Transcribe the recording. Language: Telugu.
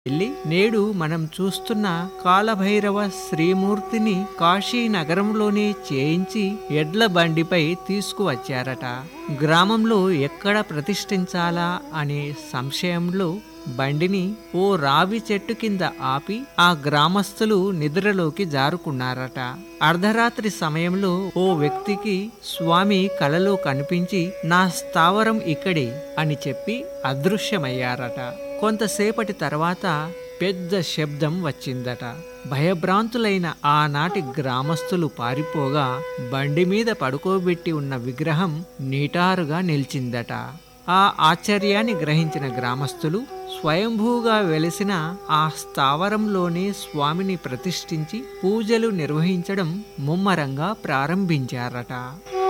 వెళ్ళి నేడు మనం చూస్తున్న కాలభైరవ శ్రీమూర్తిని కాశీ నగరంలోనే చేయించి ఎడ్ల బండిపై తీసుకువచ్చారట గ్రామంలో ఎక్కడ ప్రతిష్ఠించాలా అనే సంశయంలో బండిని ఓ రావి చెట్టు కింద ఆపి ఆ గ్రామస్తులు నిద్రలోకి జారుకున్నారట అర్ధరాత్రి సమయంలో ఓ వ్యక్తికి స్వామి కలలో కనిపించి నా స్థావరం ఇక్కడే అని చెప్పి అదృశ్యమయ్యారట కొంతసేపటి తర్వాత పెద్ద శబ్దం వచ్చిందట భయభ్రాంతులైన ఆనాటి గ్రామస్తులు పారిపోగా బండి మీద పడుకోబెట్టి ఉన్న విగ్రహం నీటారుగా నిలిచిందట ఆ ఆశ్చర్యాన్ని గ్రహించిన గ్రామస్తులు స్వయంభూగా వెలిసిన ఆ స్థావరంలోనే స్వామిని ప్రతిష్ఠించి పూజలు నిర్వహించడం ముమ్మరంగా ప్రారంభించారట